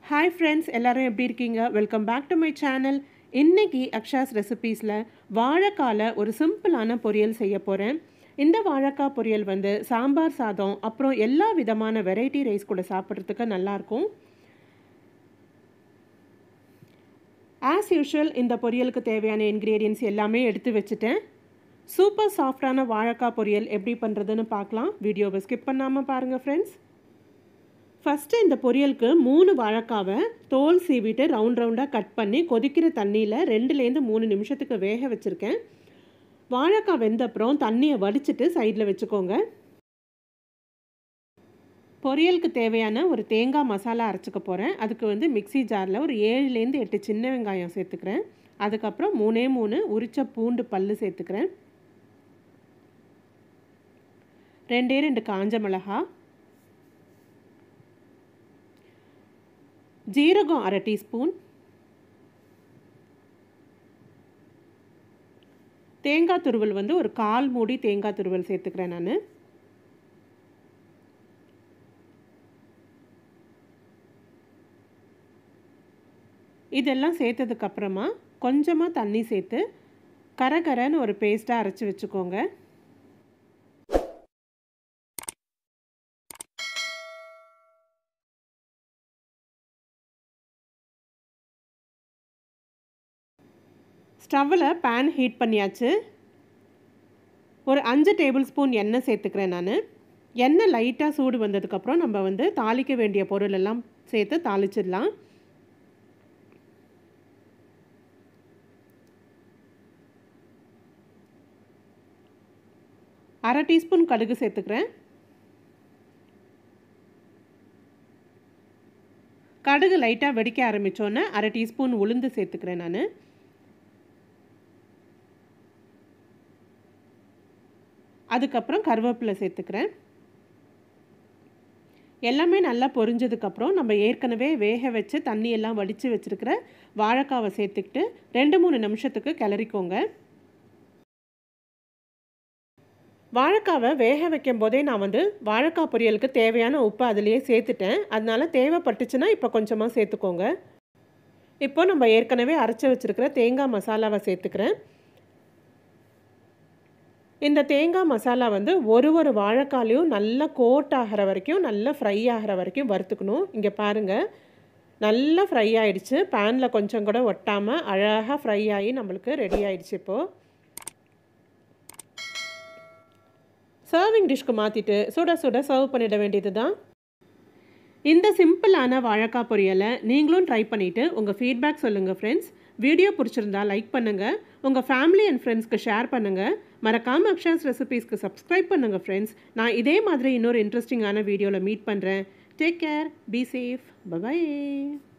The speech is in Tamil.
ஹாய் ஃப்ரெண்ட்ஸ் எல்லாரும் எப்படி இருக்கீங்க welcome back to my channel இன்னைக்கு அக்ஷாஸ் ரெசிபீஸில் வாழைக்கால ஒரு சிம்பிளான பொரியல் செய்ய போகிறேன் இந்த வாழைக்காய் பொரியல் வந்து சாம்பார் சாதம் அப்புறம் எல்லா விதமான வெரைட்டி ரைஸ் கூட சாப்பிட்றதுக்கு நல்லாயிருக்கும் ஆஸ் யூஷுவல் இந்த பொரியலுக்கு தேவையான இன்க்ரீடியன்ஸ் எல்லாமே எடுத்து வச்சுட்டேன் சூப்பர் சாஃப்டான வாழைக்காய் பொரியல் எப்படி பண்ணுறதுன்னு பார்க்கலாம் வீடியோவை ஸ்கிப் பண்ணாமல் பாருங்கள் ஃப்ரெண்ட்ஸ் ஃபஸ்ட்டு இந்த பொரியலுக்கு மூணு வாழைக்காவை தோல் சீவிட்டு ரவுண்ட் ரவுண்டாக கட் பண்ணி கொதிக்கிற தண்ணியில் ரெண்டுலேருந்து மூணு நிமிஷத்துக்கு வேக வச்சுருக்கேன் வாழைக்காய் வெந்த அப்புறம் தண்ணியை வடிச்சிட்டு சைடில் வச்சுக்கோங்க பொரியலுக்கு தேவையான ஒரு தேங்காய் மசாலா அரைச்சிக்க போகிறேன் அதுக்கு வந்து மிக்சி ஜாரில் ஒரு ஏழுலேருந்து எட்டு சின்ன வெங்காயம் சேர்த்துக்கிறேன் அதுக்கப்புறம் மூணே மூணு உரிச்ச பூண்டு பல் சேர்த்துக்கிறேன் ரெண்டே ரெண்டு காஞ்ச மிளகா ஜீரகம் அரை டீஸ்பூன் தேங்காய் துருவல் வந்து ஒரு கால் மூடி தேங்காய் துருவல் சேர்த்துக்கிறேன் நான் இதெல்லாம் சேர்த்ததுக்கப்புறமா கொஞ்சமாக தண்ணி சேர்த்து கரகரன்னு ஒரு பேஸ்ட்டாக அரைச்சி வச்சுக்கோங்க ஸ்டவ்வில் பேன் ஹீட் பண்ணியாச்சு ஒரு அஞ்சு டேபிள் ஸ்பூன் எண்ணெய் சேர்த்துக்கிறேன் நான் எண்ணெய் லைட்டாக சூடு வந்ததுக்கப்புறம் நம்ம வந்து தாளிக்க வேண்டிய பொருள் எல்லாம் சேர்த்து தாளிச்சிடலாம் அரை டீஸ்பூன் கடுகு சேர்த்துக்கிறேன் கடுகு லைட்டாக வெடிக்க ஆரம்பித்தோன்னே அரை டீஸ்பூன் உளுந்து சேர்த்துக்கிறேன் நான் அதுக்கப்புறம் கருவேப்பிலை சேர்த்துக்கிறேன் எல்லாமே நல்லா பொரிஞ்சதுக்கப்புறம் நம்ம ஏற்கனவே வேக வச்சு தண்ணியெல்லாம் வடித்து வச்சுருக்கிற வாழைக்காவை சேர்த்துக்கிட்டு ரெண்டு மூணு நிமிஷத்துக்கு கிளறிக்கோங்க வாழைக்காவை வேக வைக்கும் போதே நான் வந்து வாழைக்காய் பொரியலுக்கு தேவையான உப்பு அதிலேயே சேர்த்துட்டேன் அதனால தேவைப்பட்டுச்சுன்னா இப்போ கொஞ்சமாக சேர்த்துக்கோங்க இப்போ நம்ம ஏற்கனவே அரைச்சி வச்சுருக்கிற தேங்காய் மசாலாவை சேர்த்துக்கிறேன் இந்த தேங்காய் மசாலா வந்து ஒரு ஒரு வாழைக்காலையும் நல்லா கோட் ஆகிற வரைக்கும் நல்லா ஃப்ரை ஆகிற வரைக்கும் வறுத்துக்கணும் இங்கே பாருங்கள் நல்லா ஃப்ரை ஆகிடுச்சு பேனில் கொஞ்சம் கூட ஒட்டாமல் அழகாக ஃப்ரை ஆகி நம்மளுக்கு ரெடி ஆகிடுச்சு இப்போது சர்விங் டிஷ்க்கு மாற்றிட்டு சுட சுட சர்வ் பண்ணிட வேண்டியது தான் இந்த சிம்பிளான வாழைக்காய் பொரியலை நீங்களும் ட்ரை பண்ணிவிட்டு உங்கள் ஃபீட்பேக் சொல்லுங்கள் ஃப்ரெண்ட்ஸ் வீடியோ பிடிச்சிருந்தா லைக் பண்ணுங்கள் உங்கள் ஃபேமிலி அண்ட் ஃப்ரெண்ட்ஸ்க்கு ஷேர் பண்ணுங்கள் மறக்காமல் அக்ஷாஸ் ரெசிபீஸ்க்கு சப்ஸ்கிரைப் பண்ணுங்கள் ஃப்ரெண்ட்ஸ் நான் இதே மாதிரி இன்னொரு இன்ட்ரெஸ்டிங்கான வீடியோவில் மீட் பண்ணுறேன் take care be safe bye bye